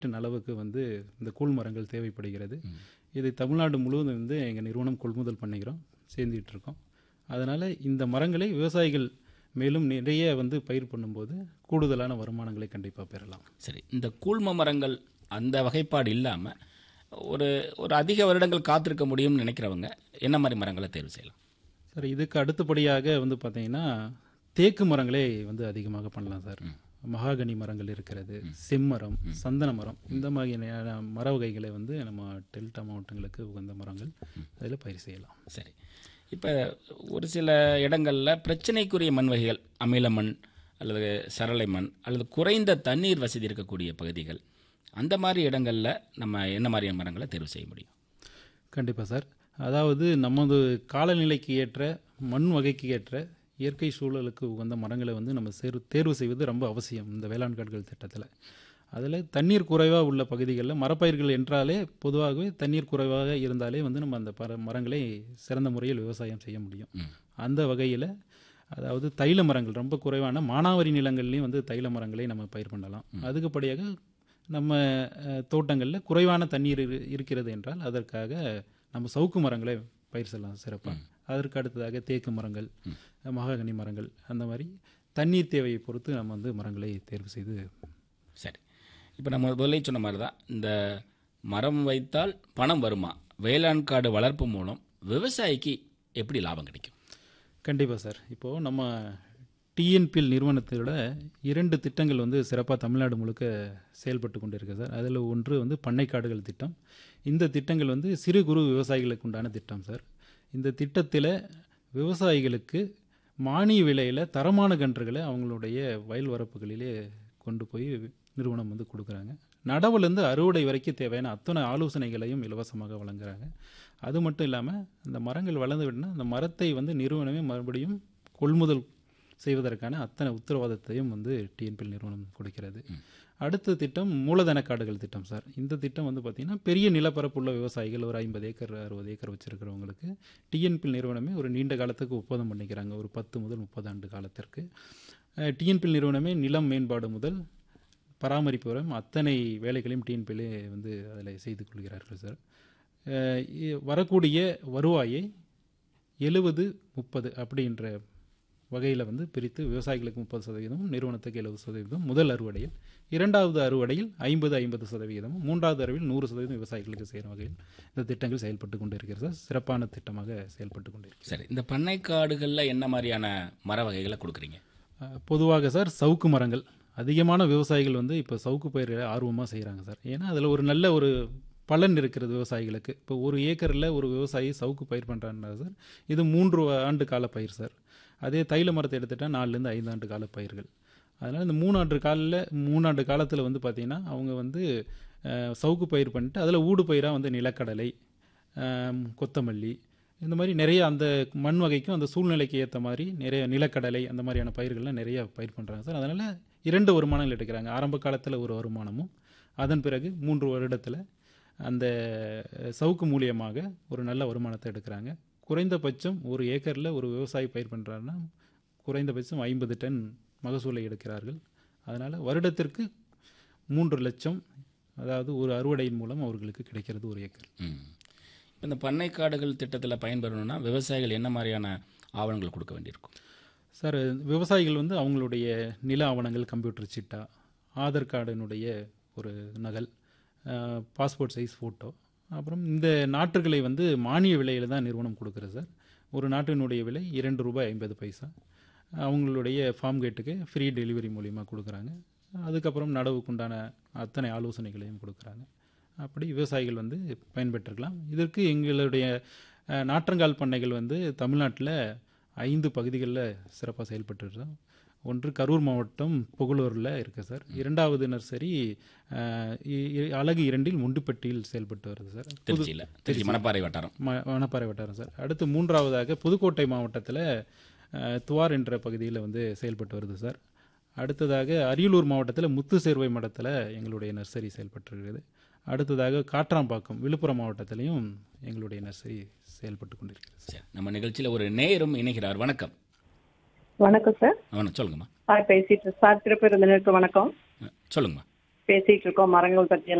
ton அளவுக்கு வந்து இந்த கூழ் மரங்கள் தேவைப்படுகிறது இது தமிழ்நாடு முழுவதும் வந்து எங்கள் நிறுவனம் கொள்முதல் பண்ணிக்கிறோம் சேர்ந்துக்கிட்டு இருக்கோம் அதனால் இந்த மரங்களை விவசாயிகள் மேலும் நிறைய வந்து பயிர் பண்ணும்போது கூடுதலான வருமானங்களை கண்டிப்பாக பெறலாம் சரி இந்த கூழ்ம மரங்கள் அந்த வகைப்பாடு இல்லாமல் ஒரு ஒரு அதிக வருடங்கள் காத்திருக்க முடியும்னு நினைக்கிறவங்க என்ன மாதிரி மரங்களை தேர்வு செய்யலாம் சார் இதுக்கு அடுத்தபடியாக வந்து பார்த்தீங்கன்னா தேக்கு மரங்களே வந்து அதிகமாக பண்ணலாம் சார் மகாகனி மரங்கள் இருக்கிறது செம்மரம் சந்தன மரம் இந்த மாதிரியான மர வகைகளை வந்து நம்ம டெல்டா மாவட்டங்களுக்கு உகந்த மரங்கள் அதில் பயிர் செய்யலாம் சரி இப்போ ஒரு சில இடங்களில் பிரச்சனைக்குரிய மண் வகைகள் அமில மண் அல்லது சரளை மண் அல்லது குறைந்த தண்ணீர் வசதி இருக்கக்கூடிய பகுதிகள் அந்த மாதிரி இடங்களில் நம்ம என்ன மாதிரியான மரங்களை தேர்வு செய்ய முடியும் கண்டிப்பாக சார் அதாவது நமது காலநிலைக்கு ஏற்ற மண் வகைக்கு ஏற்ற இயற்கை சூழலுக்கு உகந்த மரங்களை வந்து நம்ம சேர் தேர்வு செய்வது ரொம்ப அவசியம் இந்த வேளாண் காடுகள் திட்டத்தில் அதில் தண்ணீர் குறைவாக உள்ள பகுதிகளில் மரப்பயிர்கள் என்றாலே பொதுவாகவே தண்ணீர் குறைவாக இருந்தாலே வந்து நம்ம அந்த பர மரங்களை சிறந்த முறையில் விவசாயம் செய்ய முடியும் அந்த வகையில் அதாவது தைல மரங்கள் ரொம்ப குறைவான மானாவாரி நிலங்கள்லையும் வந்து தைல மரங்களை நம்ம பயிர் பண்ணலாம் அதுக்குப்படியாக நம்ம அஹ், தோட்டங்களில் குறைவான தண்ணீர் இரு- இருக்கிறது என்றால் அதற்காக நம்ம சவுக்கு மரங்களை பயிர் செய்யலாம் சிறப்பாக அதற்கு அடுத்ததாக தேக்கு மரங்கள் மகாகனி மரங்கள் அந்த மாதிரி தண்ணீர் தேவையை பொறுத்து நம்ம வந்து மரங்களை தேர்வு செய்து சரி இப்போ நம்ம முதலே சொன்ன மாதிரி தான் இந்த மரம் வைத்தால் பணம் வருமா வேளாண் காடு வளர்ப்பு மூலம் விவசாயிக்கு எப்படி லாபம் கிடைக்கும் கண்டிப்பாக சார் இப்போது நம்ம டிஎன்பிஎல் நிறுவனத்தோட இரண்டு திட்டங்கள் வந்து சிறப்பாக தமிழ்நாடு முழுக்க செயல்பட்டு கொண்டு இருக்கு சார் அதில் ஒன்று வந்து பண்ணைக்காடுகள் திட்டம் இந்த திட்டங்கள் வந்து சிறு குறு விவசாயிகளுக்கு உண்டான திட்டம் சார் இந்த திட்டத்தில் விவசாயிகளுக்கு மானிய விலையில் தரமான கன்றுகளை அவங்களுடைய வயல் வரப்புகளிலே கொண்டு போய் நிறுவனம் வந்து கொடுக்குறாங்க நடவுலேருந்து அறுவடை வரைக்கும் தேவையான அத்தனை ஆலோசனைகளையும் இலவசமாக வழங்குறாங்க அது மட்டும் இல்லாமல் அந்த மரங்கள் வளர்ந்து விட்டுனா அந்த மரத்தை வந்து நிறுவனமே மறுபடியும் கொள்முதல் செய்வதற்கான அத்தனை உத்தரவாதத்தையும் வந்து டிஎன்பிஎல் நிறுவனம் கொடுக்கிறது அடுத்த திட்டம் மூலதன காடுகள் திட்டம் சார் இந்த திட்டம் வந்து பார்த்திங்கன்னா பெரிய நிலப்பரப்புள்ள விவசாயிகள் ஒரு ஐம்பது ஏக்கர் அறுபது ஏக்கர் வச்சுருக்கிறவங்களுக்கு டிஎன்பிஎல் நிறுவனமே ஒரு நீண்ட காலத்துக்கு ஒப்பந்தம் பண்ணிக்கிறாங்க ஒரு பத்து முதல் முப்பது ஆண்டு காலத்திற்கு டிஎன்பிஎல் நிறுவனமே நிலம் மேம்பாடு முதல் பராமரிப்பு வரை அத்தனை வேலைகளையும் டிஎன்பிஎல்லே வந்து அதில் செய்து கொள்கிறார்கள் சார் அஹ் இ- வரக்கூடிய வருவாயை எழுபது முப்பது அப்படின்ற வகையில் வந்து பிரித்து விவசாயிகளுக்கு முப்பது சதவீதமும் நிறுவனத்துக்கு எழுபது சதவீதம் முதல் அறுவடையில் இரண்டாவது அறுவடையில் ஐம்பது ஐம்பது சதவீதமும் மூன்றாவது அறுவடையில் நூறு சதவீதம் விவசாயிகளுக்கு செய்கிற வகையில் இந்த திட்டங்கள் செயல்பட்டு கொண்டு இருக்கிறது சார் சிறப்பான திட்டமாக செயல்பட்டு கொண்டு இருக்கிறது சரி இந்த பண்ணைக்காடுகளில் என்ன மாதிரியான மர வகைகளை கொடுக்குறீங்க அஹ் பொதுவாக சார் சவுக்கு மரங்கள் அதிகமான விவசாயிகள் வந்து இப்போ சவுக்கு பயிர் ஆர்வமாக செய்கிறாங்க சார் ஏன்னா அதில் ஒரு நல்ல ஒரு பலன் இருக்கிறது விவசாயிகளுக்கு இப்போ ஒரு ஏக்கரில் ஒரு விவசாயி சவுக்கு பயிர் பண்ணுறாங்கன்னா சார் இது மூன்று ஆண்டு கால பயிர் சார் அதே தைல மரத்தை எடுத்துட்டால் நாலுலேருந்து ஐந்து ஆண்டு கால பயிர்கள் அதனால் இந்த மூணாண்டு காலில் மூணாண்டு காலத்தில் வந்து பார்த்திங்கன்னா அவங்க வந்து அஹ், சவுக்கு பயிர் பண்ணிட்டு அதில் ஊடு பயிராக வந்து நிலக்கடலை ஆம், கொத்தமல்லி இந்த மாதிரி நிறைய அந்த மண் வகைக்கும் அந்த சூழ்நிலைக்கு ஏற்ற மாதிரி நிறைய நிலக்கடலை அந்த மாதிரியான பயிர்கள்லாம் நிறைய பயிர் பண்ணுறாங்க சார் அதனால் இரண்டு வருமானங்கள் எடுக்கிறாங்க ஆரம்ப காலத்தில் ஒரு வருமானமும் அதன் பிறகு மூன்று வருடத்தில் அந்த அஹ், சவுக்கு மூலியமாக ஒரு நல்ல வருமானத்தை எடுக்கிறாங்க குறைந்தபட்சம் ஒரு ஏக்கரில் ஒரு விவசாயி பயிர் பண்ணுறாருன்னா குறைந்தபட்சம் ஐம்பது டன் மகசூலை எடுக்கிறார்கள் அதனால் வருடத்திற்கு மூன்று லட்சம் அதாவது ஒரு அறுவடையின் மூலம் அவர்களுக்கு கிடைக்கிறது ஒரு ஏக்கர் ம் இப்ப இந்த பண்ணைக்காடுகள் திட்டத்தில் பயன்பெறணும்னா விவசாயிகள் என்ன மாதிரியான ஆவணங்கள் கொடுக்க வேண்டியிருக்கும் சார் விவசாயிகள் வந்து அவங்களுடைய நில ஆவணங்கள் கம்ப்யூட்டர் சிட்டா ஆதார் கார்டினுடைய ஒரு நகல் பாஸ்போர்ட் சைஸ் ஃபோட்டோ அப்புறம் இந்த நாற்றுகளை வந்து மானிய விலையில் தான் நிறுவனம் கொடுக்குறது சார் ஒரு நாட்டினுடைய விலை இரண்டு ரூபாய் ஐம்பது பைசா அவங்களுடைய ஃபார்ம் கேட்டுக்கு ஃப்ரீ டெலிவரி மூலிமா கொடுக்குறாங்க அதுக்கப்புறம் நடவுக்குண்டான அத்தனை ஆலோசனைகளையும் கொடுக்குறாங்க அப்படி விவசாயிகள் வந்து பயன்பெற்றுக்கலாம் இதற்கு எங்களுடைய அஹ், நாற்றங்கால் பண்ணைகள் வந்து தமிழ்நாட்டில் ஐந்து பகுதிகளில் சிறப்பாக செயல்பட்டு இருக்கோம் ஒன்று கரூர் மாவட்டம் புகழூரில் இருக்குது சார் இரண்டாவது நர்சரி அஹ், இ- இ- அலகு இரண்டில் முண்டுப்பட்டியில் செயல்பட்டு வருது சார் திருச்சியில் திருச்சி மணப்பாறை வட்டாரம் ம- வனப்பாறை வட்டாரம் சார் அடுத்து மூன்றாவதாக புதுக்கோட்டை மாவட்டத்தில் துவார் என்ற பகுதியில் வந்து செயல்பட்டு வருது சார் அடுத்ததாக அரியலூர் மாவட்டத்தில் முத்து சேர்வை மடத்தில் எங்களுடைய நர்சரி செயல்பட்டு இருக்குது அடுத்ததாக காட்ராம்பாக்கம் விழுப்புரம் மாவட்டத்திலையும் எங்களுடைய நர்சரி செயல்பட்டு கொண்டிருக்கிறது சரி நம்ம நிகழ்ச்சியில் ஒரு நேயரும் இணைகிறார் வணக்கம் வணக்கம் சார் வணக்கம் சொல்லுங்கம்மா சார் பேசிட்டு சார் திருப்பி இருந்தனருக்கு வணக்கம் அஹ், சொல்லுங்கம்மா பேசிட்டு இருக்கோம் மரங்கள் பத்தி